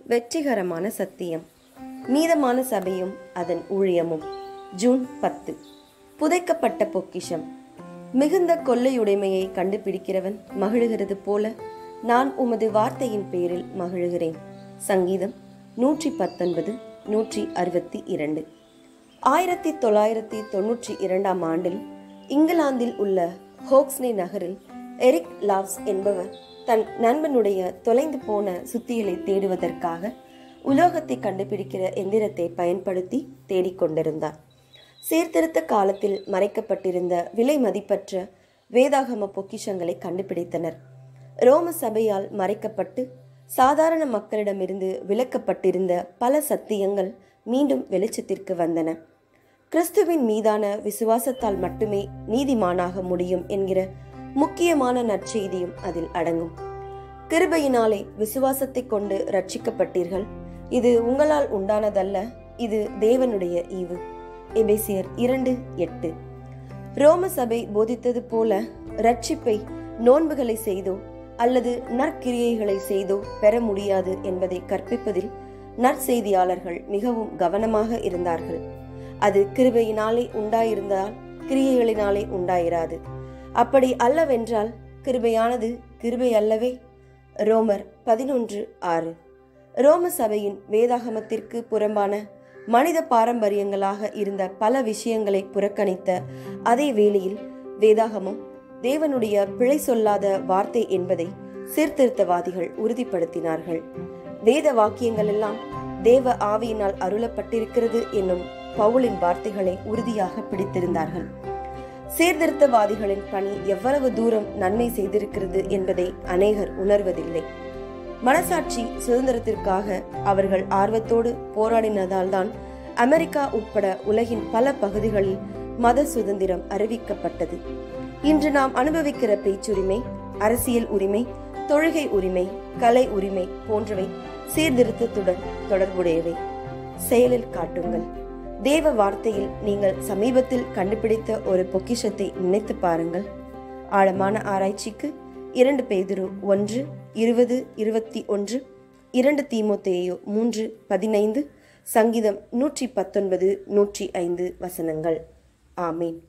வெற்றிகரமான சத்தியம் மீதமான சபையும் அதன் ஊழியமும் ஜூன் பத்து புதைக்கப்பட்ட பொக்கிஷம் மிகுந்த கொள்ளையுடைமையை கண்டுபிடிக்கிறவன் மகிழுகிறது போல நான் உமது வார்த்தையின் பேரில் மகிழுகிறேன் சங்கீதம் நூற்றி பத்தொன்பது நூற்றி அறுபத்தி இரண்டு ஆயிரத்தி தொள்ளாயிரத்தி தொன்னூற்றி இரண்டாம் ஆண்டில் இங்கிலாந்தில் உள்ள ஹோக்ஸ்னே நகரில் எரிக் லாவ்ஸ் என்பவர் தன் நண்பனுடைய தொலைந்து போன சுத்தியலை தேடுவதற்காக உலோகத்தை கண்டுபிடிக்கிற எந்திரத்தை பயன்படுத்தி தேடிக்கொண்டிருந்தார் சீர்திருத்த காலத்தில் மறைக்கப்பட்டிருந்த விலை மதிப்பற்ற வேதாகம பொக்கிஷங்களை கண்டுபிடித்தனர் ரோம சபையால் மறைக்கப்பட்டு சாதாரண மக்களிடமிருந்து விலக்கப்பட்டிருந்த பல சத்தியங்கள் மீண்டும் வெளிச்சத்திற்கு வந்தன கிறிஸ்துவின் மீதான விசுவாசத்தால் மட்டுமே நீதிமானாக முடியும் என்கிற முக்கியமான நற்செய்தியும் அதில் அடங்கும் கிருபையினாலே விசுவாசத்தை கொண்டு ரட்சிக்கப்பட்டீர்கள் இது உங்களால் உண்டானதல்ல இது தேவனுடைய ஈவு எபேசியர் இரண்டு எட்டு ரோம சபை போதித்தது போல ரட்சிப்பை நோன்புகளை செய்தோ அல்லது நற்கிரியைகளை செய்தோ பெற முடியாது என்பதை கற்பிப்பதில் நற்செய்தியாளர்கள் மிகவும் கவனமாக இருந்தார்கள் அது கிருபையினாலே உண்டாயிருந்தால் கிரியைகளினாலே உண்டாயிராது அப்படி அல்லவென்றால் கிருபையானது கிருபை அல்லவே ரோமர் பதினொன்று ஆறு ரோம சபையின் வேதாகமத்திற்கு புறம்பான மனித பாரம்பரியங்களாக இருந்த பல விஷயங்களை புறக்கணித்த அதே வேளையில் வேதாகமம் தேவனுடைய பிழை சொல்லாத வார்த்தை என்பதை சீர்திருத்தவாதிகள் உறுதிப்படுத்தினார்கள் வேத வாக்கியங்கள் எல்லாம் தேவ ஆவியினால் அருளப்பட்டிருக்கிறது என்னும் பவுலின் வார்த்தைகளை உறுதியாக பிடித்திருந்தார்கள் சீர்திருத்தவாதிகளின் பணி எவ்வளவு தூரம் நன்மை செய்திருக்கிறது என்பதை அநேகர் உணர்வதில்லை மனசாட்சி சுதந்திரத்திற்காக அவர்கள் ஆர்வத்தோடு போராடினதால்தான் அமெரிக்கா உட்பட உலகின் பல பகுதிகளில் மத சுதந்திரம் அறிவிக்கப்பட்டது இன்று நாம் அனுபவிக்கிற பேச்சுரிமை அரசியல் உரிமை தொழுகை உரிமை கலை உரிமை போன்றவை சீர்திருத்தத்துடன் தொடர்புடையவை செயலில் காட்டுங்கள் தேவ வார்த்தையில் நீங்கள் சமீபத்தில் கண்டுபிடித்த ஒரு பொக்கிஷத்தை நினைத்து பாருங்கள் ஆழமான ஆராய்ச்சிக்கு இரண்டு பேதுரு ஒன்று இருபது இருபத்தி ஒன்று இரண்டு தீமோத்தேயோ மூன்று பதினைந்து சங்கீதம் நூற்றி பத்தொன்பது நூற்றி ஐந்து வசனங்கள் ஆமீன்